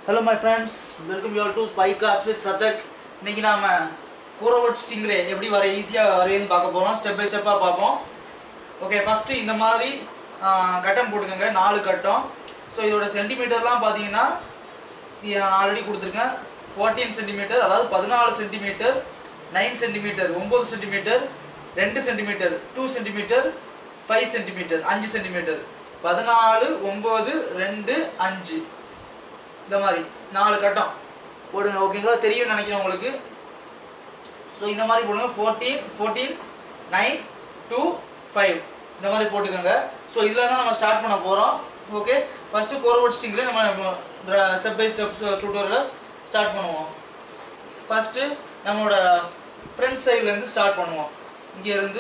Hello my friends welcome you all to spy cards with Sathak இன்னைக்கு நாம கூரவட் stingray எப்படி வர ஈஸியாக வரையுன்னு பார்க்க போகிறோம் ஸ்டெப் பை ஸ்டெப்பாக பார்ப்போம் ஓகே ஃபஸ்ட்டு இந்த மாதிரி ஆஹ், கட்டம் போட்டுக்கோங்க நாலு கட்டம் ஸோ இதோட சென்டிமீட்டர்லாம் பார்த்தீங்கன்னா ஆல்ரெடி கொடுத்துருக்கேன் ஃபோர்டீன் சென்டிமீட்டர் அதாவது பதினாலு சென்டிமீட்டர் நைன் சென்டிமீட்டர் ஒம்பது சென்டிமீட்டர் ரெண்டு centimetre two centimetre five centimetre அஞ்சு சென்டிமீட்டர் பதினாலு ஒம்பது ரெண்டு அஞ்சு இந்த மாதிரி நாலு கட்டம் போடுங்க ஓகேங்களா தெரியும் நினைக்கிறேன் உங்களுக்கு ஸோ இந்த மாதிரி போடுங்க fourteen fourteen nine two five இந்த மாதிரி போட்டுக்கோங்க ஸோ இதில் தான் நம்ம ஸ்டார்ட் பண்ண போகிறோம் ஓகே ஃபஸ்ட்டு கோர்வர்ட் ஸ்டிங்கில் நம்ம ஸ்டெப் பை ஸ்டெப் டியூட்டோரியில் ஸ்டார்ட் பண்ணுவோம் ஃபஸ்ட்டு நம்மளோட ஃப்ரண்ட் சைட்லேருந்து ஸ்டார்ட் பண்ணுவோம் இங்கேருந்து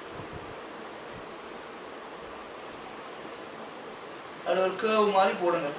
அது ஒரு கேர்வ் மாதிரி போடுங்க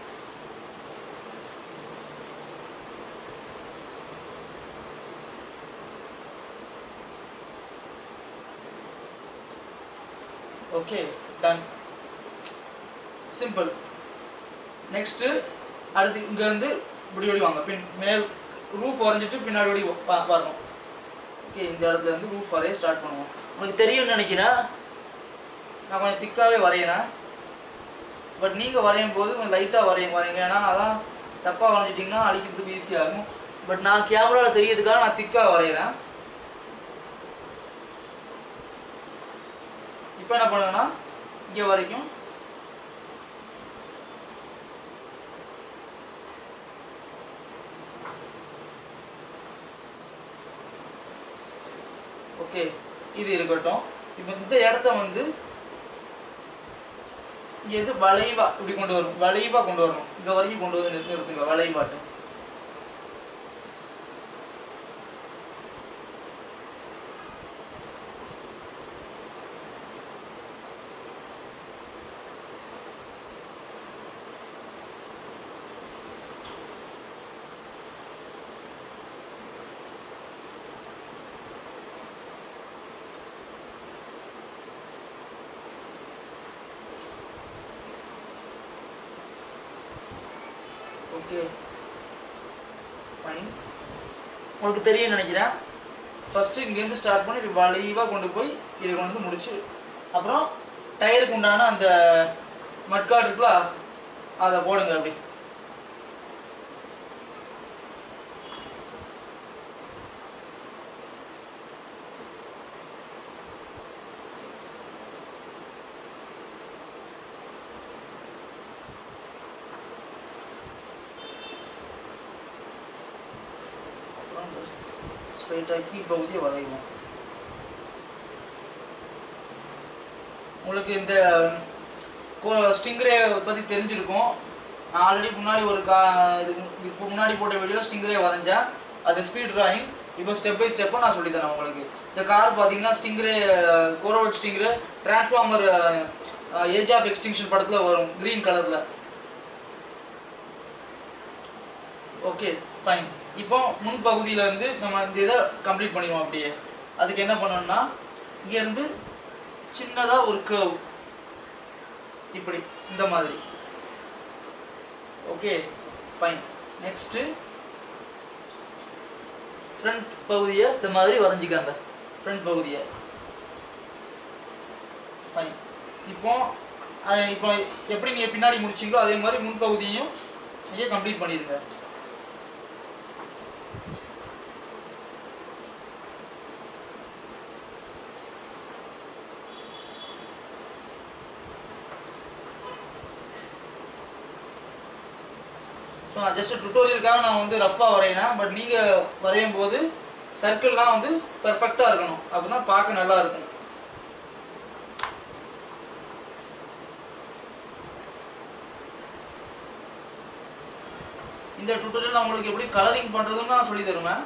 ஓகே டன் சிம்பிள் நெக்ஸ்ட்டு அடுத்து இங்கேருந்து இப்படி ஓடி வாங்க பின் மேல் ரூஃப் வரைஞ்சிட்டு பின்னாடி ஓடி வா- வரணும் ஓகே இந்த இடத்துல இருந்து ரூஃப் வரைய ஸ்டார்ட் பண்ணுவோம் உங்களுக்கு தெரியும்னு நினைக்கிறேன் நான் கொஞ்சம் திக்காகவே வரையிறேன் பட் நீங்கள் வரையும் போது கொஞ்சம் லைட்டாக வரையும் வரைங்க ஏன்னா அதான் தப்பாக வரைஞ்சிட்டிங்கன்னா அடிக்கிறதுக்கு ஈஸியாக இருக்கும் பட் நான் கேமராவில் தெரியறதுக்காக நான் திக்காக வரைகிறேன் இப்போ என்ன பண்ணுங்கன்னா இங்கே வரைக்கும் ஓகே இது இருக்கட்டும் இப்போ இந்த இடத்த வந்து எது வளைவா இப்படி கொண்டு வரணும் வளைவா கொண்டு வரணும் இங்க வரைக்கும் கொண்டு வந்து நிறுத்து- நிறுத்துங்க வளைவாட்டு ஓகே ஃபைன் உங்களுக்கு தெரியும் நினைக்கிறேன் ஃபஸ்ட்டு இங்கேருந்து ஸ்டார்ட் பண்ணி இப்படி வளைவாக கொண்டு போய் இதை கொண்டு வந்து முடிச்சு அப்புறம் டயருக்கு உண்டான அந்த மட்காட் இருக்குல்ல அதை போடுங்க அப்படி அப்புறம் ஸ்ட்ரைட்டாக கீழ் பகுதியை வரைவோம் உங்களுக்கு இந்த ஸ்டிங்ரே பற்றி தெரிஞ்சிருக்கும் நான் ஆல்ரெடி முன்னாடி ஒரு கா இதுக்கு இதுக்கு முன்னாடி போட்ட வீடியோ ஸ்டிங்ரே வரைஞ்சேன் அது ஸ்பீட் டிராயிங் இப்போ ஸ்டெப் பை ஸ்டெப்பாக நான் சொல்லித்தரேன் உங்களுக்கு இந்த கார் பார்த்தீங்கன்னா Stingray Corvette Stingray Transformer Age of Extinction படத்தில் வரும் க்ரீன் கலரில் ஓகே ஃபைன் இப்போ முன் பகுதியில இருந்து நம்ம இந்த இதை கம்ப்ளீட் பண்ணிடுவோம் அப்படியே அதுக்கு என்ன பண்ணணும்னா இங்கேருந்து சின்னதாக ஒரு கேர்வ் இப்படி இந்த மாதிரி ஓகே ஃபைன் நெக்ஸ்ட்டு ஃப்ரண்ட் பகுதியை இந்த மாதிரி வரைஞ்சிக்காங்க ஃப்ரண்ட் பகுதியை ஃபைன் இப்போ அஹ் இப்போ எப்படி நீங்கள் பின்னாடி முடிச்சீங்களோ அதே மாதிரி முன் பகுதியையும் நீங்கள் கம்ப்ளீட் பண்ணிடுங்க ஸோ நான் ஜஸ்ட் டுட்டோரியலுக்காக நான் வந்து ரஃப்பாக வரையினேன் பட் நீங்கள் வரையும் போது சர்க்கிள்லாம் வந்து பெர்ஃபெக்டாக இருக்கணும் அப்போ தான் பார்க்க நல்லா இருக்கும் இந்த டுட்டோரியல் நான் உங்களுக்கு எப்படி கலரிங் பண்ணுறதுன்னு நான் சொல்லி தருவேன்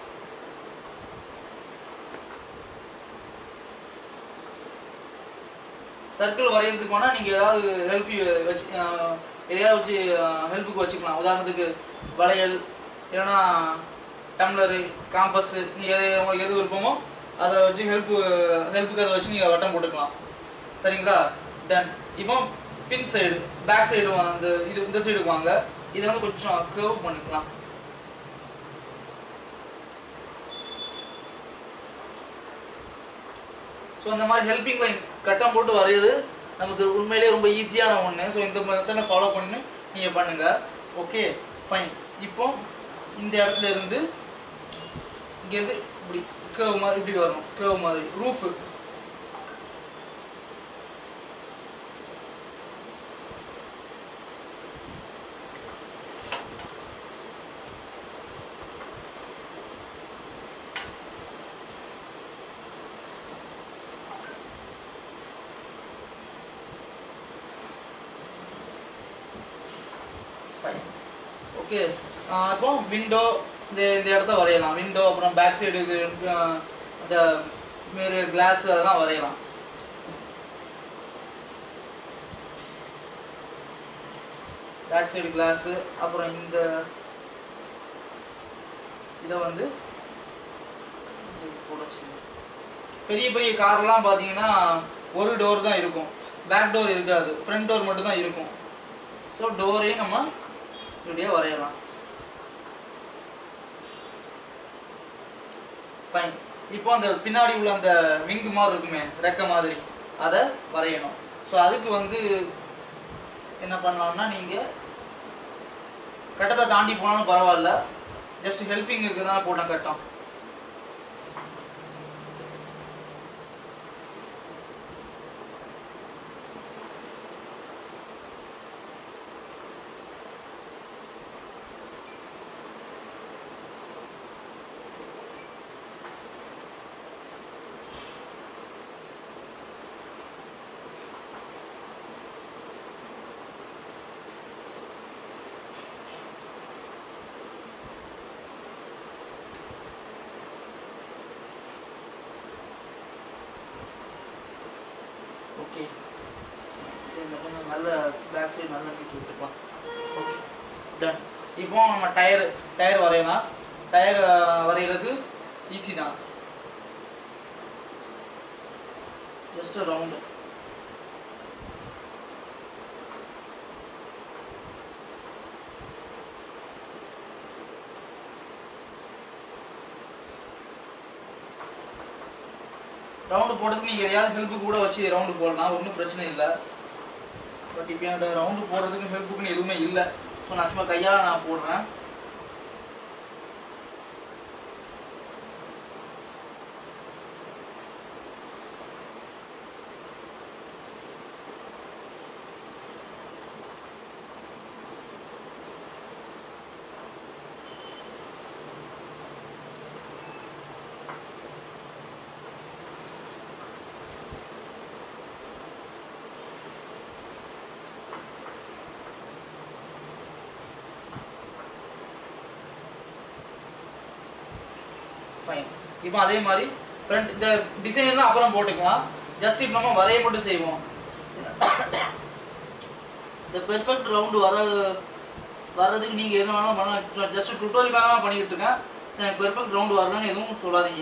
சர்க்கிள் வரைகிறதுக்கு வேணால் நீங்கள் ஏதாவது ஹெல்ப் வச்சு அஹ், எதையாவது வச்சு ஹெல்ப்புக்கு வச்சுக்கலாம் உதாரணத்துக்கு வளையல் இல்லைன்னா டம்ளரு காம்பஸ்ஸு நீங்கள் எது உங்களுக்கு எது விருப்பமோ அதை வச்சு ஹெல்ப்பு ஹெல்ப்புக்கு அதை வச்சு நீங்கள் வட்டம் போட்டுக்கலாம் சரிங்களா டன் இப்போ பின் சைடு பேக் சைடு அந்த இது இந்த சைடுக்கு வாங்க இதை வந்து கொஞ்சம் கர்வ் பண்ணிக்கலாம் ஸோ இந்த மாதிரி ஹெல்பிங் லைன் கட்டம் போட்டு வரையுது நமக்கு உண்மையிலேயே ரொம்ப ஈஸியான ஒன்று ஸோ இந்த மெத்தடை ஃபாலோ பண்ணி நீங்கள் பண்ணுங்கள் ஓகே ஃபைன் இப்போ இந்த இடத்துல இருந்து இங்கேருந்து இப்படி கேவ் மாதிரி இப்படி வரணும் கேவ் மாதிரி ரூஃபு ஃபைன் ஓகே இப்போ விண்டோ இந்த இந்த இடத்த வரையலாம் விண்டோ அப்புறம் பேக் சைடு இது அஹ், இந்த மேரு கிளாஸ் அதெல்லாம் வரையலாம் பேக் சைடு கிளாஸு அப்புறம் இந்த இதை வந்து இது போட வச்சுக்கணும். பெரிய பெரிய கார்லாம் பார்த்தீங்கன்னா ஒரு டோர் தான் இருக்கும் பேக் டோர் இருக்காது ஃப்ரண்ட் டோர் மட்டும் தான் இருக்கும் ஸோ டோரையும் நம்ம இப்படியே வரையலாம் ஃபைன் இப்போ அந்த பின்னாடி உள்ள அந்த விங்கு மாதிரி இருக்குமே ரெக்க மாதிரி அதை வரையணும் ஸோ அதுக்கு வந்து என்ன பண்ணலாம்னா நீங்கள் கட்டத்தை தாண்டி போனாலும் பரவாயில்ல ஜஸ்ட் ஹெல்பிங் இருக்குதான் போட்டேன் கட்டம் ஓகே கொஞ்சம் நல்ல பேக் சைடு நல்லா நீட்டி விட்டுக்கலாம் ஓகே டன் இப்போ நம்ம டயர் டயர் வரையலாம் டயர் வரைகிறது ஈஸி தான் ஜஸ்ட் ரவுண்டு ரவுண்டு போடுறதுக்கு நீங்கள் எதையாவது ஹெல்ப்பு கூட வச்சு ரவுண்டு போடலாம் ஒன்றும் பிரச்சனை இல்லை பட் இப்போ என்கிட்ட ரவுண்டு போடுறதுக்கு ஹெல்ப்புக்குன்னு எதுவுமே இல்லை ஸோ நான் சும்மா கையால் நான் போடுறேன் ஃபைன் இப்போ அதே மாதிரி ஃப்ரண்ட் இந்த டிசைன்லாம் அப்புறம் போட்டுக்கலாம் ஜஸ்ட் இப்போ நம்ம வரைய மட்டும் செய்வோம் இந்த பெர்ஃபெக்ட் ரவுண்டு வர வர்றதுக்கு நீங்கள் எது வேணாலும் பண்ணலாம் ஜஸ்ட் டுட்டோரியலாக தான் பண்ணிக்கிட்டு இருக்கேன் சரி, எனக்கு பெர்ஃபெக்ட் ரவுண்டு வரலன்னு எதுவும் சொல்லாதீங்க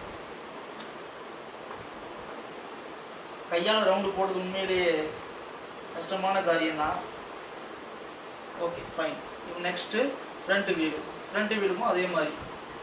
கையால் ரவுண்டு போடுறது உண்மையிலேயே கஷ்டமான காரியம் தான் ஓகே ஃபைன் இப்போ நெக்ஸ்ட்டு ஃப்ரண்ட் வீடு ஃப்ரண்ட் வீடுக்கும் அதே மாதிரி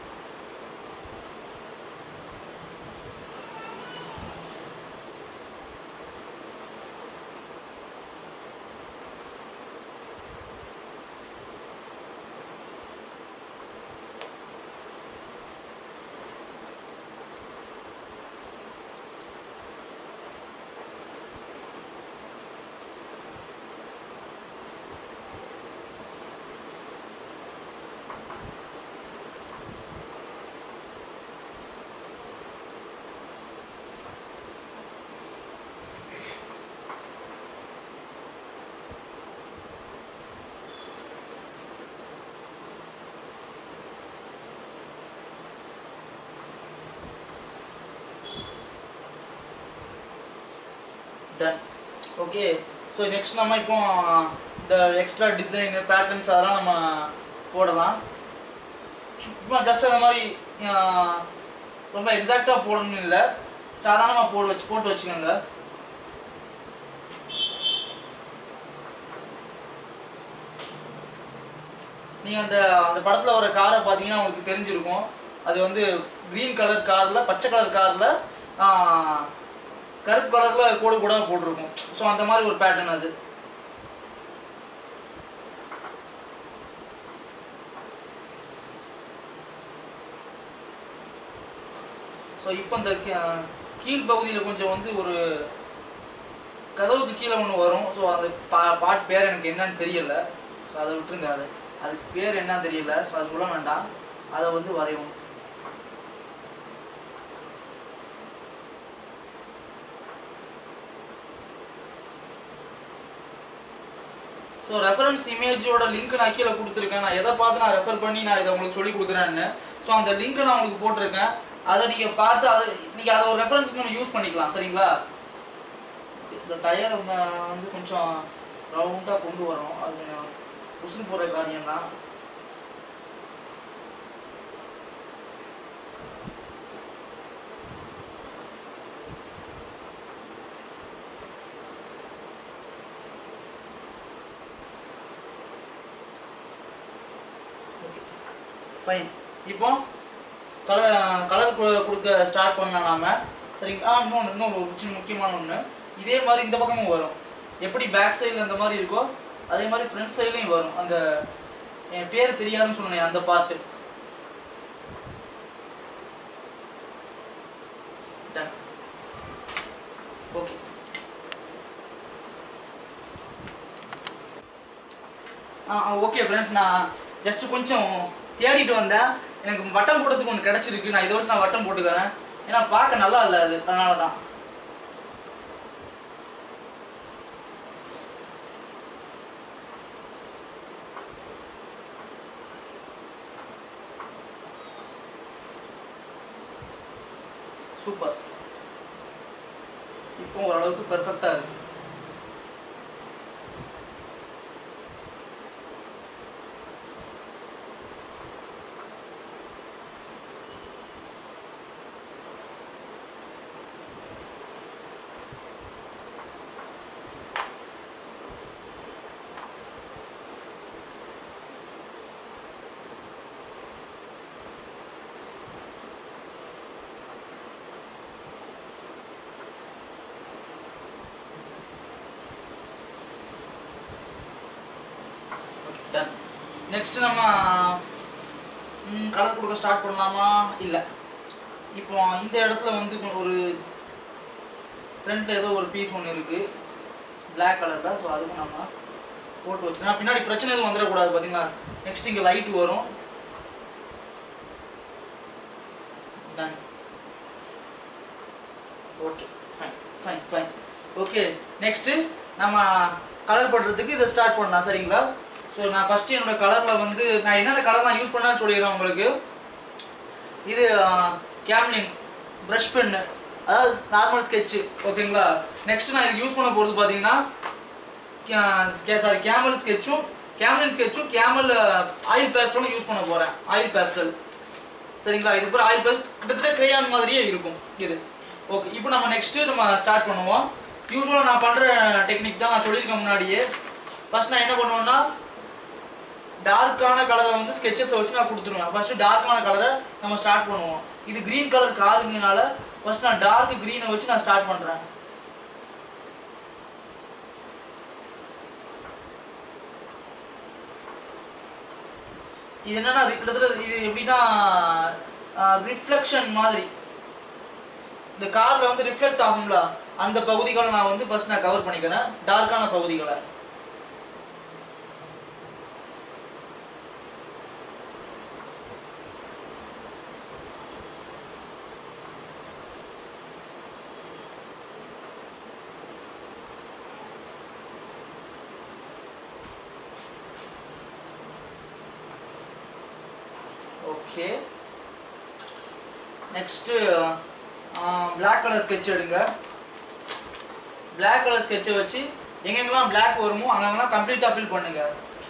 டன் ஓகே ஸோ நெக்ஸ்ட் நம்ம இப்போ இந்த எக்ஸ்ட்ரா டிசைன் பேட்டர்ன்ஸ் அதெல்லாம் நம்ம போடலாம் சும்மா ஜஸ்ட் அந்த மாதிரி ஆஹ், ரொம்ப எக்ஸாக்டாக போடணும்னு இல்லை சாதாரணமாக போட்டு வச்சு போட்டு வச்சுக்கோங்க நீங்கள் அந்த அந்த படத்தில் வர காரை பார்த்தீங்கன்னா உங்களுக்கு தெரிஞ்சிருக்கும் அது வந்து க்ரீன் கலர் காரில் பச்சை கலர் காரில் கருப்பு கலரில் கோடு கூட போட்டிருக்கும் ஸோ அந்த மாதிரி ஒரு பேட்டர்ன் அது ஸோ இப்போ இந்த கீ- கீழ் பகுதியில் கொஞ்சம் வந்து ஒரு கதவுக்கு கீழே ஒன்று வரும் ஸோ அந்த பா பாட் பேர் எனக்கு என்னன்னு தெரியல ஸோ அதை விட்டுருங்க அது அதுக்கு பேர் என்னன்னு தெரியல ஸோ அது சொல்ல வேண்டாம் அதை வந்து வரையும் ஸோ ரெஃபரன்ஸ் இமேஜோட லிங்க் நான் கீழே கொடுத்துருக்கேன் நான் எதை பார்த்து நான் ரெஃபர் பண்ணி நான் இதை உங்களுக்கு சொல்லி கொடுக்குறேன்னு ஸோ அந்த லிங்க் நான் உங்களுக்கு போட்டிருக்கேன் அதை நீங்கள் பார்த்து அதை நீங்கள் அதை ஒரு ரெஃபரன்ஸ்க்கு நம்ம யூஸ் பண்ணிக்கலாம் சரிங்களா இந்த டயர் வந்து வந்து கொஞ்சம் ரவுண்டாக கொண்டு வரோம் அது கொஞ்சம் உசுறு போகிற காரியம் தான் ஃபைன் இப்போ கலர் கலர் கொடுக்க ஸ்டார்ட் பண்ணலாம் நாம சரிங்களா ஆ இன்னொன்று இன்னொரு ஒரு சின்ன முக்கியமான ஒன்று இதே மாதிரி இந்த பக்கமும் வரும் எப்படி பேக் சைடில் அந்த மாதிரி இருக்கோ அதே மாதிரி ஃப்ரண்ட் சைட்லையும் வரும் அந்த என் பேர் தெரியாதுன்னு சொன்னேன் அந்த பார்ட்டு ஓகே ஆ ஓகே ஃப்ரெண்ட்ஸ் நான் ஜஸ்ட் கொஞ்சம் தேடிட்டு வந்தேன் எனக்கு வட்டம் போடுறதுக்கு ஒன்று கிடச்சிருக்கு நான் இதை வச்சு நான் வட்டம் போட்டுக்கிறேன் ஏன்னா பார்க்க நல்லா இல்லை அது அதனால தான் சூப்பர் இப்போ ஓரளவுக்கு பெர்ஃபெக்டாக இருக்கு டன் நெக்ஸ்ட் நம்ம கலர் கொடுக்க ஸ்டார்ட் பண்ணலாமா இல்லை இப்போ இந்த இடத்துல வந்து ஒரு ஃப்ரண்ட்ல ஏதோ ஒரு பீஸ் ஒன்று இருக்கு Black கலர் தான் ஸோ அதுக்கும் நம்ம போட்டு வச்சுக்கலாம் பின்னாடி பிரச்சனை எதுவும் வந்துடக்கூடாது பார்த்தீங்களா நெக்ஸ்ட் இங்கே லைட் வரும் done okay fine fine fine okay next நம்ம கலர் பண்ணுறதுக்கு இதை ஸ்டார்ட் பண்ணலாம் சரிங்களா ஸோ நான் ஃபஸ்ட்டு என்னோட கலரில் வந்து நான் என்னென்ன கலர் நான் யூஸ் பண்ணேன்னு சொல்லிடுறேன் உங்களுக்கு இது கேம்லின் ப்ரஷ் பென்னு அதாவது நார்மல் ஸ்கெட்சு ஓகேங்களா நெக்ஸ்ட் நான் இது யூஸ் பண்ண போகிறது பார்த்தீங்கன்னா சாரி கேமல் ஸ்கெட்சும் கேமலின் ஸ்கெட்சும் கேமல் ஆயில் பேஸ்டலும் யூஸ் பண்ண போகிறேன் ஆயில் பேஸ்டல் சரிங்களா இது கூட ஆயில் பேஸ்ட் கிட்டத்தட்ட கிரேயான் மாதிரியே இருக்கும் இது ஓகே இப்போ நம்ம நெக்ஸ்ட்டு நம்ம ஸ்டார்ட் பண்ணுவோம் யூஸ்வலாக நான் பண்ணுற டெக்னிக் தான் நான் சொல்லியிருக்கேன் முன்னாடியே ஃபர்ஸ்ட் நான் என்ன பண்ணுவேன்னா டார்க்கான கலரை வந்து ஸ்கெச்சஸை வச்சு நான் கொடுத்துருவேன் ஃபர்ஸ்ட் டார்க்கான கலரை நம்ம ஸ்டார்ட் பண்ணுவோம் இது க்ரீன் கலர் காருங்கனால ஃபர்ஸ்ட் நான் டார்க் க்ரீனை வச்சு நான் ஸ்டார்ட் பண்ணுறேன் இது என்னன்னா கிட்டத்தட்ட இது எப்படின்னா ரிஃப்ளெக்ஷன் மாதிரி இந்த கார்ல வந்து ரிஃப்ளெக்ட் ஆகும்ல அந்த பகுதிகளை நான் வந்து ஃபர்ஸ்ட் நான் கவர் பண்ணிக்கிறேன் டார்க்கான பகுதிகளை okay next black colour sketch எடுங்க பிளாக் கலர் ஸ்கெட்சை வச்சு எங்கெங்கெல்லாம் பிளாக் வருமோ அங்கங்கெல்லாம் கம்ப்ளீட்டாக ஃபில் பண்ணுங்க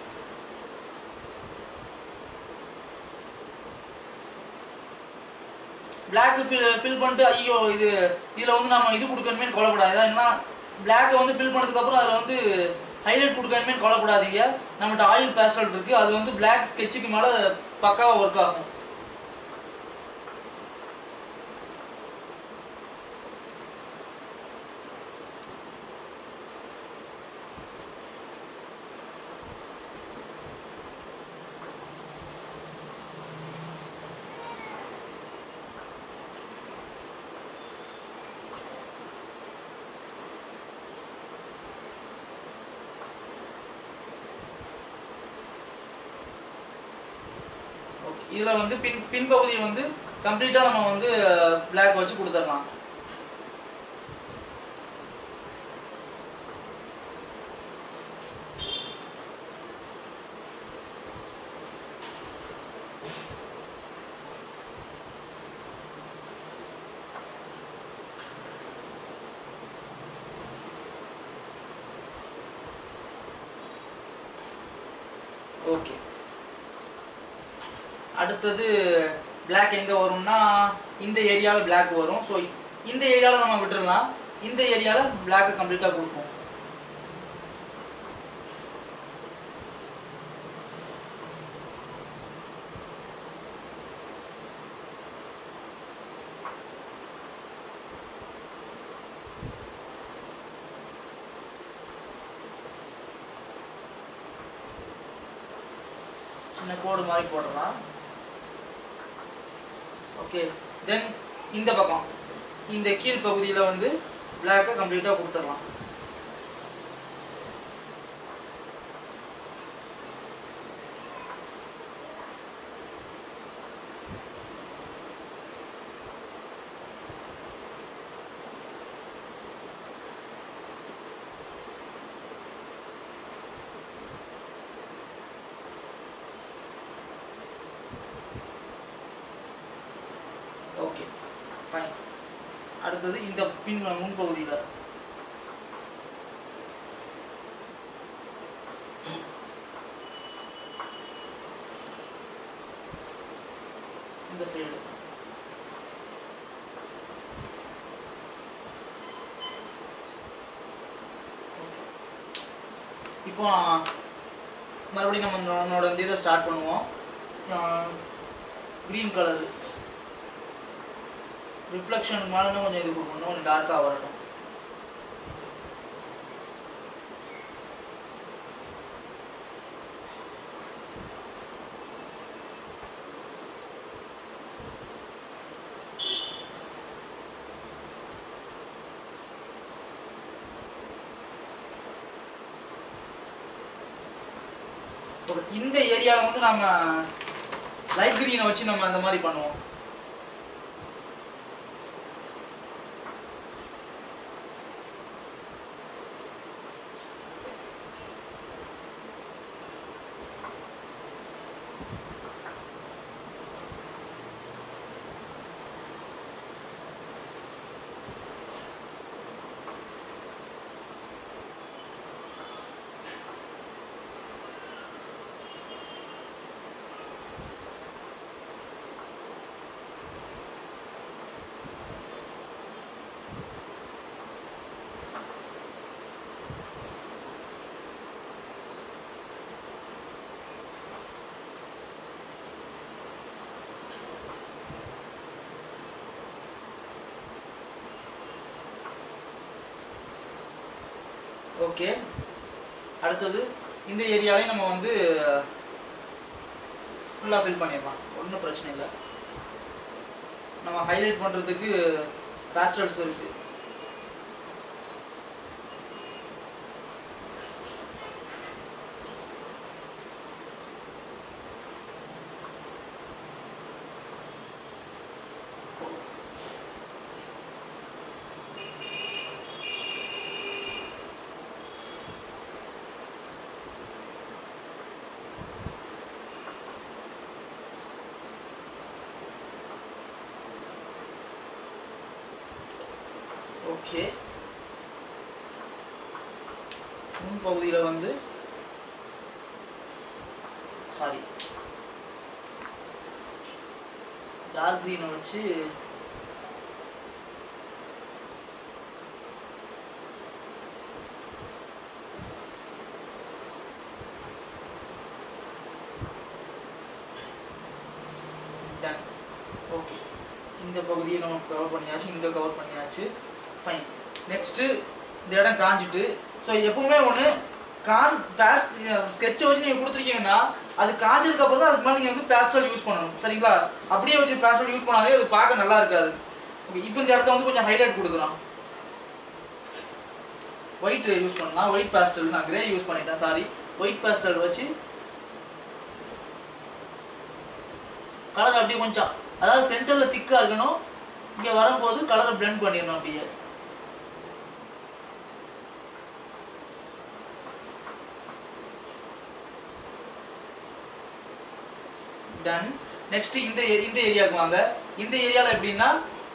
பிளாக் ஃபில் ஃபில் பண்ணிட்டு ஐயோ இது இதில் வந்து நம்ம இது கொடுக்கணுமே கவலைப்படாது ஏன்னா பிளாக்கை வந்து ஃபில் பண்ணதுக்கப்புறம் அதில் வந்து ஹைலைட் கொடுக்கணுமே கவலைப்படாதீங்க நம்மகிட்ட ஆயில் பேஸ்டல் இருக்குது அது வந்து பிளாக் ஸ்கெட்சுக்கு மேலே பக்காவாக ஒர்க் ஆகும் ஓகே இதில் வந்து பின் பின்பகுதியை வந்து கம்ப்ளீட்டாக நம்ம வந்து பிளாக் வச்சு கொடுத்துடலாம் ஓகே அடுத்தது பிளாக் எங்கே வரும்னா இந்த ஏரியாவில் பிளாக் வரும் ஸோ இந்த ஏரியாவில் நம்ம விட்டுறலாம் இந்த ஏரியாவில் பிளாக்கை கம்ப்ளீட்டாக கொடுப்போம் சின்ன கோடு மாதிரி போடலாம் ஓகே தென் இந்த பக்கம் இந்த கீழ் பகுதியில் வந்து பிளாக்கை கம்ப்ளீட்டாக கொடுத்துடலாம் ஓகே ஃபைன் அடுத்தது இந்த பின் முன்பகுதியில் இந்த சைடு இப்போ மறுபடியும் நம்ம நம்மளோட இந்த இதை ஸ்டார்ட் பண்ணுவோம் க்ரீன் கலரு ரிஃப்ளெக்ஷனுக்கு மேலே இன்னும் கொஞ்சம் இது கொடுக்கணும் கொஞ்சம் டார்க்காக வரட்டும் ஓகே இந்த ஏரியாவில் வந்து நம்ம லைட் க்ரீனை வச்சு நம்ம அந்த மாதிரி பண்ணுவோம் ஓகே அடுத்தது இந்த ஏரியாலையும் நம்ம வந்து ஃபுல்லாக ஃபில் பண்ணிடலாம் ஒன்றும் பிரச்சனை இல்லை நம்ம ஹைலைட் பண்ணுறதுக்கு பேஸ்டல்ஸ் இருக்குது ஓகே முன் பகுதியில் வந்து சாரி டார்க் க்ரீனை வச்சு இந்த பகுதியை நம்ம கவர் பண்ணியாச்சு இந்த கவர் பண்ணியாச்சு ஃபைன் நெக்ஸ்ட்டு இந்த இடம் காஞ்சிட்டு ஸோ எப்பவுமே ஒன்று கான் பேஸ்ட் ஸ்கெட்சை வச்சு நீங்கள் கொடுத்துருக்கீங்கன்னா அது காஞ்சதுக்கு அப்புறம் தான் அதுக்கு மேலே நீங்கள் வந்து பேஸ்டல் யூஸ் பண்ணணும் சரிங்களா அப்படியே வச்சு பேஸ்டல் யூஸ் பண்ணாலே அது பார்க்க நல்லா இருக்காது ஓகே இப்போ இந்த இடத்த வந்து கொஞ்சம் ஹைலைட் கொடுக்குறோம் ஒயிட் யூஸ் பண்ணலாம் ஒயிட் பேஸ்டல் நான் கிரே யூஸ் பண்ணிட்டேன் சாரி ஒயிட் பேஸ்டல் வச்சு கலர் அப்படியே கொஞ்சம் அதாவது சென்டரில் திக்காக இருக்கணும் இங்கே வரும்போது கலரை பிளெண்ட் பண்ணிடணும் அப்படியே டன் நெக்ஸ்ட் இந்த ஏ- இந்த ஏரியாவுக்கு வாங்க இந்த ஏரியாவில் எப்படின்னா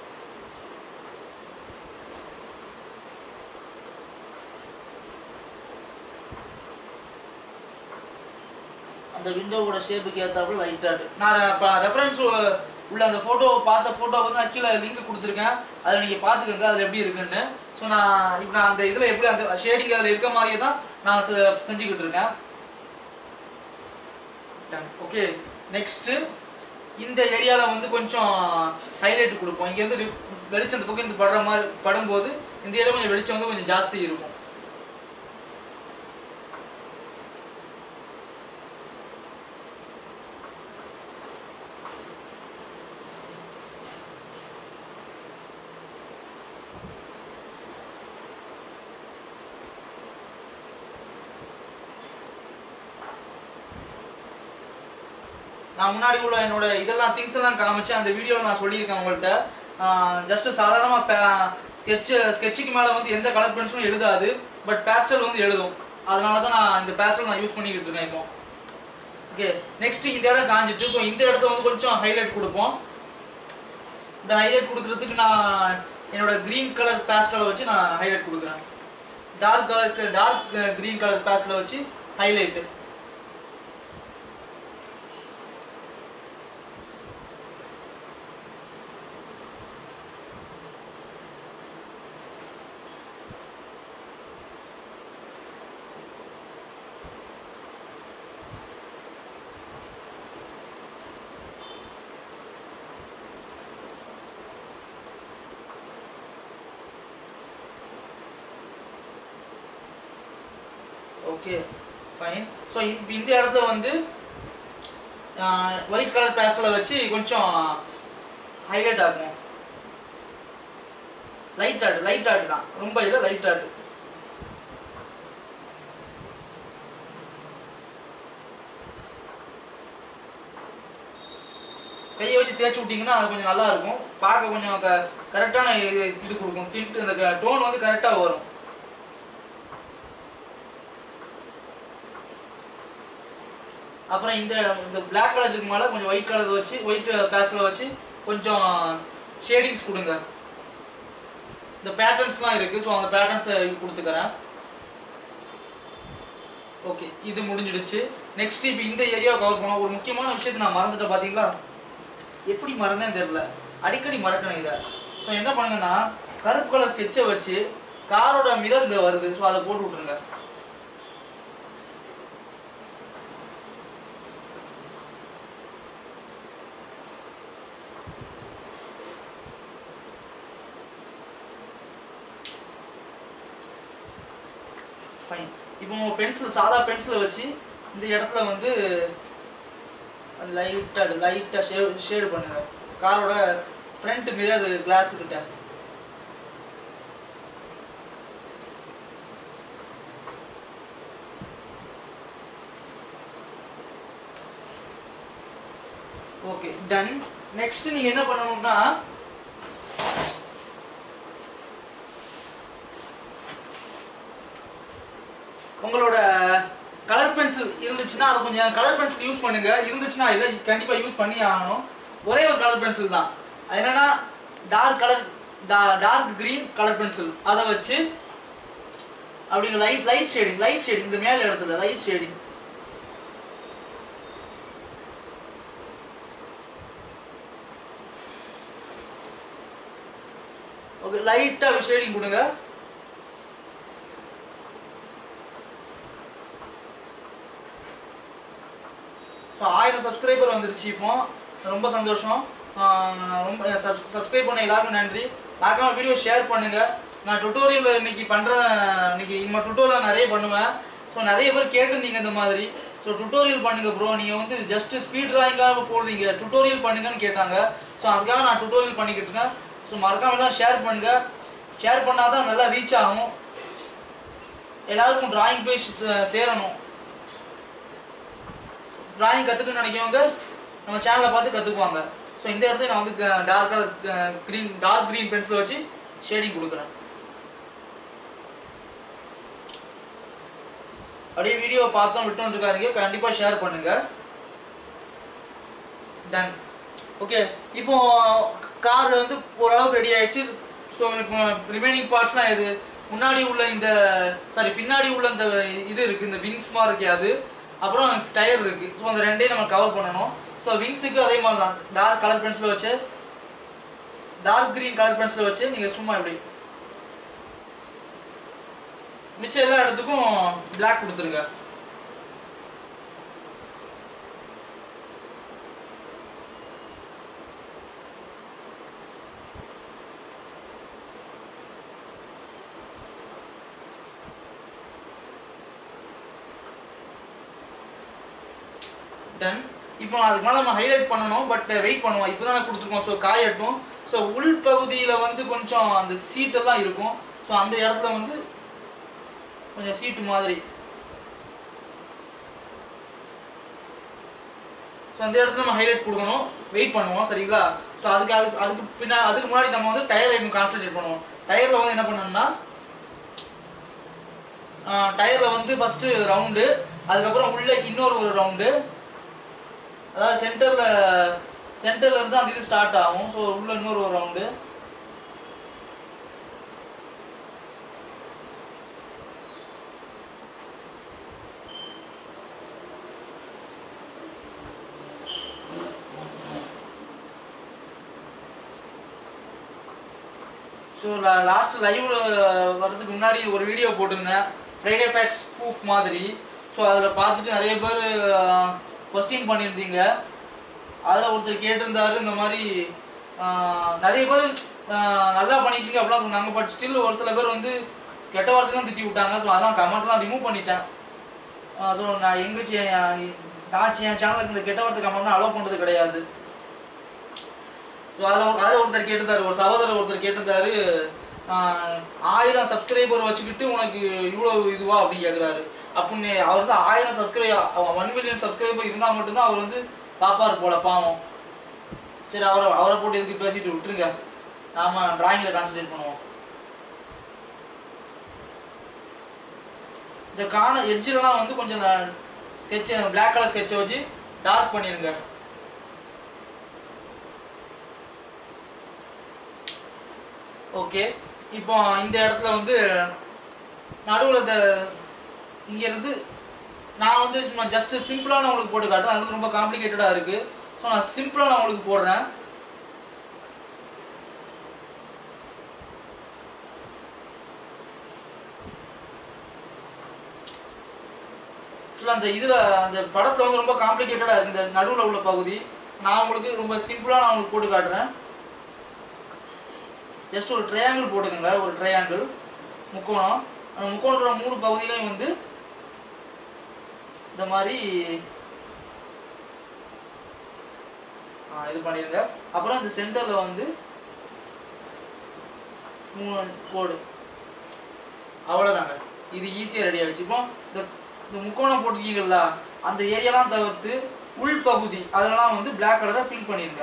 அந்த விண்டோவோட ஷேப்புக்கு ஏற்றாப்புல லைட்டாக நான் இப்போ ரெஃபரன்ஸ் உள்ள அந்த ஃபோட்டோ பார்த்த ஃபோட்டோ வந்து நான் கீழே லிங்க் கொடுத்துருக்கேன் அதை நீங்கள் பார்த்துக்கோங்க அதில் எப்படி இருக்குன்னு ஸோ நான் இப்போ நான் அந்த இதில் எப்படி அந்த ஷேடிங் அதில் இருக்க மாதிரியே தான் நான் செ- செஞ்சுக்கிட்டு இருக்கேன் ஓகே நெக்ஸ்ட்டு இந்த ஏரியாவில் வந்து கொஞ்சம் ஹைலைட் கொடுப்போம் இங்கேருந்து ரி- வெளிச்சம் இந்த பக்கம் இருந்து படுற மாதிரி படும்போது இந்த ஏரியா கொஞ்சம் வெளிச்சம் வந்து கொஞ்சம் ஜாஸ்தி இருக்கும் நான் முன்னாடி உள்ள என்னோட இதெல்லாம் திங்ஸ் எல்லாம் காமிச்சு அந்த வீடியோவில் நான் சொல்லியிருக்கேன் உங்கள்கிட்ட ஜஸ்ட் சாதாரணமாக ஸ்கெட்ச் ஸ்கெட்சுக்கு மேலே வந்து எந்த கலர் பென்சிலும் எழுதாது பட் பேஸ்டல் வந்து எழுதும் அதனால தான் நான் இந்த பேஸ்டல் நான் யூஸ் பண்ணிக்கிட்டு இருக்கேன் இப்போ ஓகே நெக்ஸ்ட் இந்த இடம் காஞ்சிட்டு ஸோ இந்த இடத்த வந்து கொஞ்சம் ஹைலைட் கொடுப்போம் இந்த ஹைலைட் கொடுக்கறதுக்கு நான் என்னோட க்ரீன் கலர் பேஸ்டலை வச்சு நான் ஹைலைட் கொடுக்குறேன் டார்க் கலருக்கு டார்க் க்ரீன் கலர் பேஸ்டலை வச்சு ஹைலைட்டு ஓகே ஃபைன் ஸோ இந்த இடத்துல வந்து ஒயிட் கலர் பேஸ்டலை வச்சு கொஞ்சம் ஹைலைட் ஆகும் லைட் ஆர்ட் லைட் ஆர்ட் தான் ரொம்ப இல்லை லைட் ஆர்ட் கையை வச்சு தேய்ச்சி விட்டிங்கன்னா அது கொஞ்சம் நல்லா இருக்கும் பார்க்க கொஞ்சம் க கரெக்டான இது இது கொடுக்கும் டில்ட் அந்த டோன் வந்து கரெக்டாக வரும் அப்புறம் இந்த இந்த பிளாக் கலருக்கு மேலே கொஞ்சம் ஒயிட் கலர் வச்சு ஒயிட் பேஸ்டல் வச்சு கொஞ்சம் ஷேடிங்ஸ் கொடுங்க இந்த பேட்டர்ன்ஸ்லாம் இருக்குது ஸோ அந்த பேட்டர்ன்ஸை கொடுத்துக்கிறேன் ஓகே இது முடிஞ்சிடுச்சு நெக்ஸ்ட் இப்போ இந்த ஏரியாவை கவர் பண்ணோம் ஒரு முக்கியமான விஷயத்தை நான் மறந்துட்டேன் பார்த்தீங்களா எப்படி மறந்தேன்னு தெரியல அடிக்கடி மறக்கணும் இதை ஸோ என்ன பண்ணுங்கன்னா கருப்பு கலர் ஸ்கெட்சை வச்சு காரோட மிரர் இங்கே வருது ஸோ அதை போட்டு விட்ருங்க ஃபைன் இப்போ பென்சில் சாதா பென்சிலை வச்சு இந்த இடத்துல வந்து லைட்டாக லைட்டாக ஷே ஷேடு பண்ணுங்க காரோட ஃப்ரண்ட் மிரர் கிளாஸ் கிட்ட ஓகே டன் நெக்ஸ்ட் நீங்க என்ன பண்ணணும்னா உங்களோட கலர் பென்சில் இருந்துச்சுன்னா அதை கொஞ்சம் கலர் பென்சில் யூஸ் பண்ணுங்க இருந்துச்சுன்னா இல்லை கண்டிப்பா யூஸ் பண்ணி ஆகணும் ஒரே ஒரு கலர் பென்சில் தான் அது என்னன்னா dark colour dark green colour pencil அதை வச்சு அப்படிங்க light light shading light shading இந்த மேல இடத்துல லைட் ஷேடிங் ஓகே லைட்டா ஷேடிங் கொடுங்க ஸோ ஆயிரம் சப்ஸ்கிரைபர் வந்துருச்சு இப்போ ரொம்ப சந்தோஷம் ஆஹ் ரொம்ப சப்ஸ்கிரைப் பண்ண எல்லாருக்கும் நன்றி மறக்காம வீடியோ ஷேர் பண்ணுங்க நான் டுட்டோரியல் இன்னைக்கு பண்ற இன்னைக்கு நம்ம டுட்டோரியல் நிறைய பண்ணுவேன் ஸோ நிறைய பேர் கேட்டிருந்தீங்க இந்த மாதிரி ஸோ டுட்டோரியல் பண்ணுங்க ப்ரோ நீங்கள் வந்து ஜஸ்ட் ஸ்பீட் டிராயிங்காக போடுறீங்க டுட்டோரியல் பண்ணுங்கன்னு கேட்டாங்க ஸோ அதுக்காக நான் டுட்டோரியல் பண்ணிக்கிட்டு இருக்கேன் ஸோ மறக்காம எல்லாம் ஷேர் பண்ணுங்க ஷேர் பண்ணால் தான் நல்லா ரீச் ஆகும் எல்லாருக்கும் டிராயிங் போய் சே- சேரணும் டிராயிங் கற்றுக்கணும்னு நினைக்கிறவங்க நம்ம சேனலை பார்த்து கற்றுக்குவாங்க ஸோ இந்த இடத்துல நான் வந்து dark colour green dark green pencil வச்சு ஷேடிங் கொடுக்குறேன் அப்படியே வீடியோ பார்த்தோம் விட்டோம் இருக்காதீங்க கண்டிப்பாக ஷேர் பண்ணுங்க டன் ஓகே இப்போ கார் வந்து ஓரளவுக்கு ரெடி ஆயிடுச்சு ஸோ இப்போ ரிமைனிங் பார்ட்ஸ்லாம் எது முன்னாடி உள்ள இந்த சாரி பின்னாடி உள்ள இந்த இது இருக்கு இந்த விங்ஸ் மாதிரி இருக்கே அது அப்புறம் டயர் இருக்கு ஸோ அந்த ரெண்டையும் நம்ம கவர் பண்ணணும் ஸோ விங்ஸுக்கு அதே மாதிரி தான் டார்க் கலர் பென்சில் வச்சு டார்க் கிரீன் கலர் பென்சில் வச்சு நீங்கள் சும்மா இப்படி மிச்சம் எல்லா இடத்துக்கும் பிளாக் கொடுத்துருங்க டன் இப்போ அதுக்கு மேலே நம்ம ஹைலைட் பண்ணணும் பட் வெயிட் பண்ணுவோம் இப்போ தான் கொடுத்துருக்கோம் ஸோ காயட்டும் ஸோ உள் பகுதியில் வந்து கொஞ்சம் அந்த சீட்டெல்லாம் இருக்கும் ஸோ அந்த இடத்துல வந்து கொஞ்சம் சீட்டு மாதிரி ஸோ அந்த இடத்துல நம்ம ஹைலைட் கொடுக்கணும் வெயிட் பண்ணுவோம் சரிங்களா ஸோ அதுக்கு அதுக்கு அதுக்கு பின்னா அதுக்கு முன்னாடி நம்ம வந்து டயர் ஐட்டம் கான்சன்ட்ரேட் பண்ணுவோம் டயரில் வந்து என்ன பண்ணணும்னா டயரில் வந்து ஃபஸ்ட்டு ரவுண்டு அதுக்கப்புறம் உள்ள இன்னொரு ஒரு ரவுண்டு அதாவது சென்டரில் சென்டர்ல இருந்து அந்த இது ஸ்டார்ட் ஆகும் ஸோ உள்ள இன்னொரு ஒரு ரவுண்டு ஸோ லாஸ்ட் லைவ் வர்றதுக்கு முன்னாடி ஒரு வீடியோ போட்டிருந்தேன் ஃப்ரைடே ஃபேக்ட்ஸ் ப்ரூஃப் மாதிரி ஸோ அதில் பார்த்துட்டு நிறைய பேர் கொஸ்டின் பண்ணியிருந்தீங்க அதில் ஒருத்தர் கேட்டிருந்தாரு இந்த மாதிரி ஆஹ், நிறைய பேர் ஆஹ், நல்லா பண்ணியிருக்கீங்க அப்படிலாம் சொன்னாங்க பட் ஸ்டில் ஒரு சில பேர் வந்து கெட்ட வார்த்தை தான் திட்டி விட்டாங்க ஸோ அதான் கமெண்ட்லாம் ரிமூவ் பண்ணிட்டேன் ஸோ நான் எங்க சே- நான் என் சேனலுக்கு இந்த கெட்ட வார்த்தை கமெண்ட்லாம் அலோவ் பண்ணுறது கிடையாது ஸோ அதில் அதில் ஒருத்தர் கேட்டிருந்தாரு ஒரு சகோதரர் ஒருத்தர் கேட்டிருந்தாரு ஆஹ், ஆயிரம் சப்ஸ்கிரைபர் வச்சுக்கிட்டு உனக்கு இவ்வளோ இதுவா அப்படின்னு கேட்குறாரு அப்படின்னு அவர் வந்து ஆயிரம் சப்ஸ்கிரைபர் ஒன் மில்லியன் சப்ஸ்கிரைபர் இருந்தால் மட்டும்தான் அவர் வந்து பாப்பார் போல பாவம் சரி அவரை அவரை போட்டு எதுக்கு பேசிட்டு விட்டுருங்க நாம டிராயிங்கில் கான்சன்ட்ரேட் பண்ணுவோம் இந்த காண எட்ஜிலலாம் வந்து கொஞ்சம் ஸ்கெட்ச் பிளாக் கலர் ஸ்கெட்சை வச்சு டார்க் பண்ணிருங்க ஓகே இப்போ இந்த இடத்துல வந்து நடுவில் இந்த இங்க இருந்து நான் வந்து சும்மா ஜஸ்ட் சிம்பிளாக நான் உங்களுக்கு போட்டு காட்டுறேன் அது வந்து ரொம்ப காம்ப்ளிகேட்டடாக இருக்குது ஸோ நான் சிம்பிளாக நான் உங்களுக்கு போடுறேன் ஆக்சுவலாக அந்த இதில் அந்த படத்தில் வந்து ரொம்ப காம்ப்ளிகேட்டடாக இருக்குது இந்த நடுவில் உள்ள பகுதி நான் உங்களுக்கு ரொம்ப சிம்பிளாக நான் உங்களுக்கு போட்டு காட்டுறேன் ஜஸ்ட் ஒரு ட்ரையாங்கிள் போட்டுக்கோங்க ஒரு ட்ரையாங்கிள் முக்கோணம் அந்த முக்கோணத்தோட மூணு பகுதியிலையும் வந்து இந்த மாதிரி ஆ, இது பண்ணிடுங்க அப்புறம் இந்த சென்டரில் வந்து மூணு கோடு அவ்வளோதாங்க இது ஈஸியாக ரெடி ஆகிடுச்சு இப்போ இந்த இந்த முக்கோணம் போட்டிருக்கீங்களா அந்த ஏரியாலாம் தவிர்த்து உள் பகுதி அதெல்லாம் வந்து பிளாக் கலரை ஃபில் பண்ணிடுங்க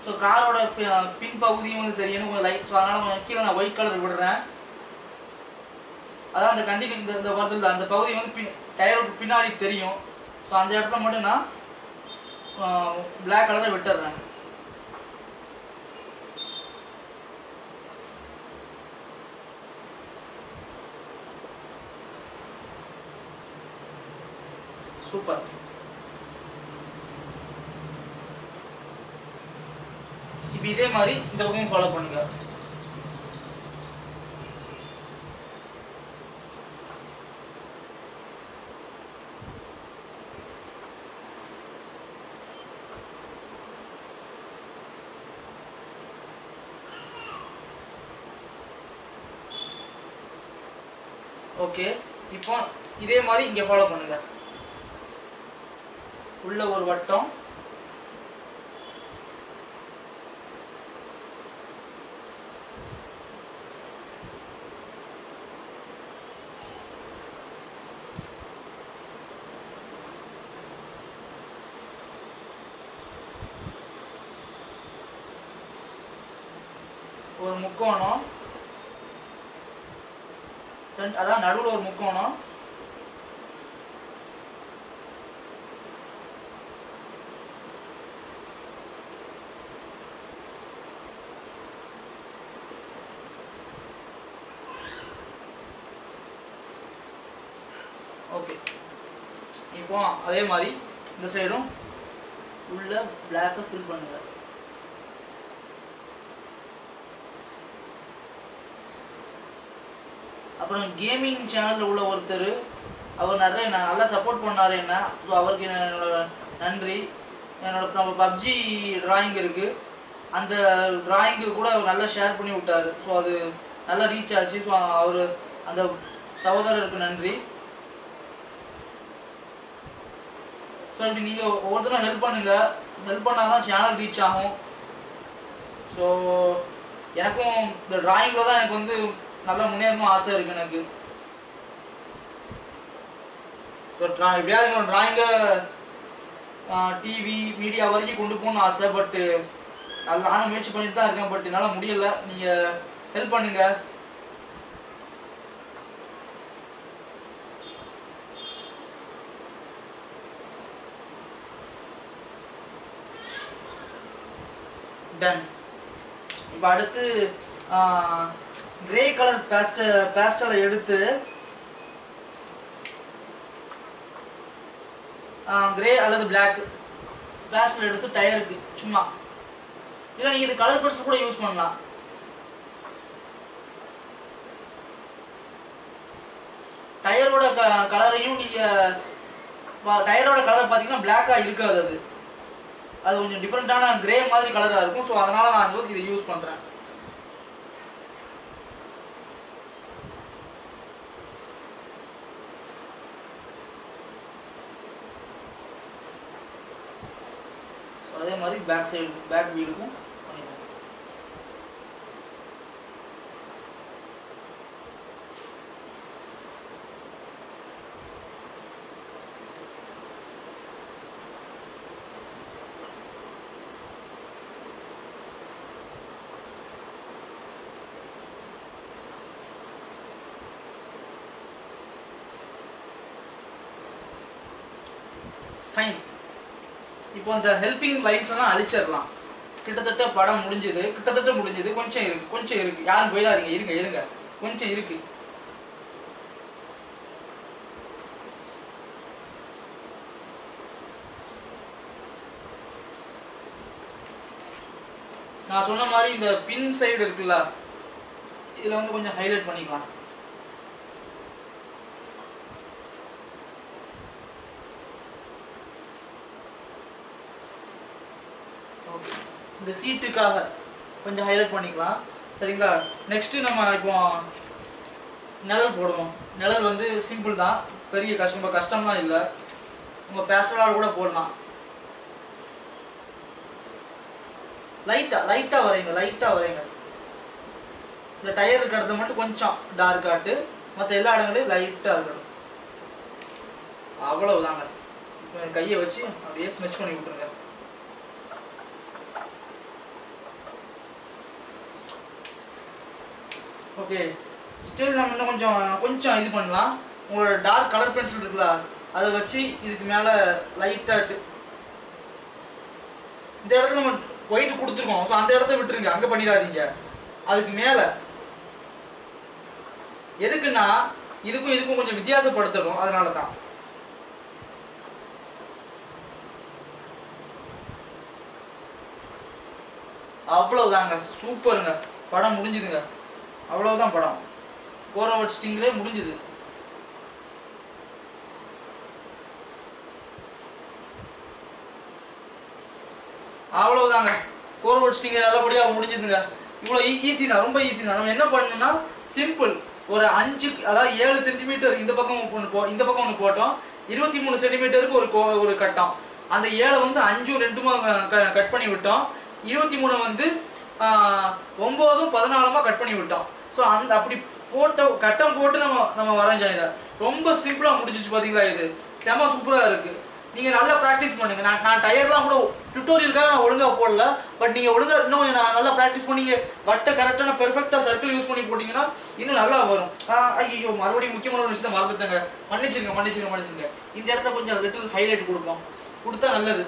ஸோ காரோட பின் பகுதியும் வந்து தெரியணும் கொஞ்சம் லைட் ஸோ அதனால் கீழே நான் ஒயிட் கலர் விடுறேன் அதான் அந்த கண்டினியூ இந்த இந்த வருதில்ல அந்த பகுதி வந்து பின் டயருக்கு பின்னாடி தெரியும் ஸோ அந்த இடத்துல மட்டும் நான் பிளாக் கலரை விட்டுடுறேன் சூப்பர் இப்போ இதே மாதிரி இந்த பக்கம் ஃபாலோ பண்ணுங்க ஓகே இப்போ இதே மாதிரி இங்கே ஃபாலோ பண்ணுங்க உள்ள ஒரு வட்டம் ஒரு முக்கோணம் சென்ட் அதான் நடுவில் ஒரு முக்கோணம் ஓகே இப்போ அதே மாதிரி இந்த சைடும் உள்ள பிளாக்கை ஃபில் பண்ணுங்க அப்புறம் கேமிங் சேனலில் உள்ள ஒருத்தர் அவர் நிறைய ந- நல்லா சப்போர்ட் பண்ணார் என்ன ஸோ அவருக்கு என்னோட நன்றி என்னோட நம்ம பப்ஜி டிராயிங் இருக்குது அந்த டிராயிங்கு கூட அவர் நல்லா ஷேர் பண்ணி விட்டார் ஸோ அது நல்லா ரீச் ஆச்சு ஸோ அவர் அந்த சகோதரருக்கு நன்றி ஸோ இப்படி நீங்கள் ஒவ்வொருத்தரும் ஹெல்ப் பண்ணுங்க ஹெல்ப் பண்ணால் தான் சேனல் ரீச் ஆகும் ஸோ எனக்கும் இந்த டிராயிங்கில் தான் எனக்கு வந்து நல்லா முன்னேறணும் ஆசை இருக்கு எனக்கு ஸோ நான் எப்படியாவது என்னோட டிராயிங்கை டிவி மீடியா வரைக்கும் கொண்டு போகணும்னு ஆசை பட்டு அது நானும் முயற்சி பண்ணிட்டு தான் இருக்கேன் பட் என்னால் முடியல நீங்கள் ஹெல்ப் பண்ணுங்க டன் இப்போ அடுத்து கிரே கலர் பேஸ்ட பேஸ்டலை எடுத்து கிரே அல்லது பிளாக் பேஸ்டல் எடுத்து டயருக்கு சும்மா இல்லை நீங்கள் இது கலர் பென்சில் கூட யூஸ் பண்ணலாம் டயரோட க கலரையும் நீங்கள் டயரோட கலர் பார்த்தீங்கன்னா பிளாக்காக இருக்காது அது அது கொஞ்சம் டிஃப்ரெண்ட்டான கிரே மாதிரி கலராக இருக்கும் ஸோ அதனால் நான் வந்து இதை யூஸ் பண்ணுறேன் ஸோ அதே மாதிரி பேக் சைடு பேக் வீலுக்கும் பண்ணிடுவோம் ஃபைன் இப்போ அந்த ஹெல்பிங் லைன்ஸ் எல்லாம் அழிச்சிடலாம் கிட்டத்தட்ட படம் முடிஞ்சது கிட்டத்தட்ட முடிஞ்சது கொஞ்சம் இருக்கு கொஞ்சம் இருக்கு யாரும் போயிடாதீங்க இருங்க இருங்க கொஞ்சம் இருக்கு நான் சொன்ன மாதிரி இந்த பின் சைடு இருக்குல்ல இதில் வந்து கொஞ்சம் ஹைலைட் பண்ணிக்கலாம் ஓகே இந்த சீட்டுக்காக கொஞ்சம் ஹைலைட் பண்ணிக்கலாம் சரிங்களா நெக்ஸ்ட்டு நம்ம இப்போ நிழல் போடுவோம் நிழல் வந்து சிம்பிள் தான் பெரிய கஷ்டம் ரொம்ப கஷ்டம்லாம் இல்லை உங்கள் பேஸ்டலால் கூட போடலாம் லைட்டாக லைட்டாக வரைங்க லைட்டாக வரைங்க இந்த டயர் இருக்க இடத்துல மட்டும் கொஞ்சம் டார்க் ஆட்டு மற்ற எல்லா இடங்களையும் லைட்டாக இருக்கணும் அவ்வளவுதாங்க இப்போ கையை வச்சு அப்படியே ஸ்மெச் பண்ணி விட்டுருங்க ஓகே ஸ்டில் நம்ம இன்னும் கொஞ்சம் கொஞ்சம் இது பண்ணலாம் உங்களோட டார்க் கலர் பென்சில் இருக்குல்ல அதை வச்சு இதுக்கு மேலே லைட்டாக இந்த இடத்துல நம்ம ஒயிட் கொடுத்துருக்கோம் ஸோ அந்த இடத்த விட்டுருங்க அங்கே பண்ணிடாதீங்க அதுக்கு மேலே எதுக்குன்னா இதுக்கும் இதுக்கும் கொஞ்சம் வித்தியாசப்படுத்தணும் அதனால தான் அவ்வளவுதாங்க சூப்பருங்க படம் முடிஞ்சுதுங்க அவ்வளவுதான் படம் கோரவட் ஸ்டிங்லே முடிஞ்சுது அவ்வளவுதாங்க கோரவட் ஸ்டிங்கர் நல்லபடியாக முடிஞ்சுதுங்க இவ்வளோ ஈஸி தான் ரொம்ப ஈஸி தான் நம்ம என்ன பண்ணணும்னா சிம்பிள் ஒரு அஞ்சு அதாவது ஏழு சென்டிமீட்டர் இந்த பக்கம் ஒன்று போ இந்த பக்கம் ஒன்று போட்டோம் இருபத்தி மூணு சென்டிமீட்டருக்கு ஒரு கோ- ஒரு கட்டம் அந்த ஏழை வந்து அஞ்சும் ரெண்டுமா கட் பண்ணி விட்டோம் இருபத்தி மூணு வந்து ஆஹ், ஒம்போதும் பதினாலுமா கட் பண்ணி விட்டோம் ஸோ அந்த அப்படி போட்ட கட்டம் போட்டு நம்ம நம்ம வரைஞ்சோம் இதை ரொம்ப சிம்பிளாக முடிஞ்சிச்சு பார்த்தீங்களா இது செம சூப்பராக இருக்கு நீங்கள் நல்லா ப்ராக்டிஸ் பண்ணுங்க நான் நான் டயர்லாம் கூட டுட்டோரியலுக்காக நான் ஒழுங்காக போடல பட் நீங்கள் ஒழுங்காக இன்னும் கொஞ்சம் நான் நல்லா ப்ராக்டிஸ் பண்ணி வட்டை கரெக்டான பெர்ஃபெக்டாக சர்க்கிள் யூஸ் பண்ணி போட்டிங்கன்னா இன்னும் நல்லா வரும் ஐயோ மறுபடியும் முக்கியமான ஒரு விஷயத்தை மறந்துட்டேங்க மன்னிச்சிருங்க மன்னிச்சிருங்க மன்னிச்சிருங்க இந்த இடத்துல கொஞ்சம் லிட்டில் ஹைலைட் கொடுப்போம் கொடுத்தா நல்லது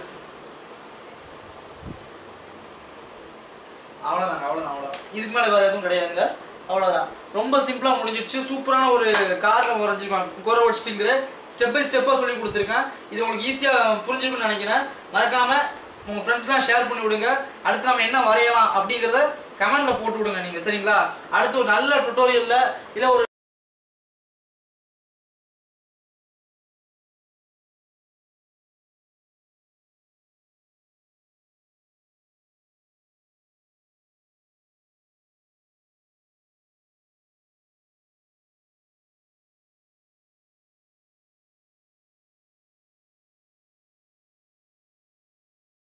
அவ்வளோதாங்க அவ்வளோதான் அவ்வளோதான் இதுக்கு மேலே வேறு எதுவும் கிடையாதுங்க அவ்வளோதான் ரொம்ப சிம்பிளாக முடிஞ்சிடுச்சு சூப்பரான ஒரு காரில் வரைஞ்சிருக்கோம் கோரவோட் ஸ்டிங்கரு ஸ்டெப் பை ஸ்டெப்பாக சொல்லி கொடுத்துருக்கேன் இது உங்களுக்கு ஈஸியாக புரிஞ்சிருக்கும்னு நினைக்கிறேன் மறக்காமல் உங்கள் ஃப்ரெண்ட்ஸ்லாம் ஷேர் பண்ணி விடுங்க அடுத்து நம்ம என்ன வரையலாம் அப்படிங்கிறத கமெண்ட்ல போட்டு விடுங்க நீங்கள் சரிங்களா அடுத்து ஒரு நல்ல டுட்டோரியலில் இல்லை ஒரு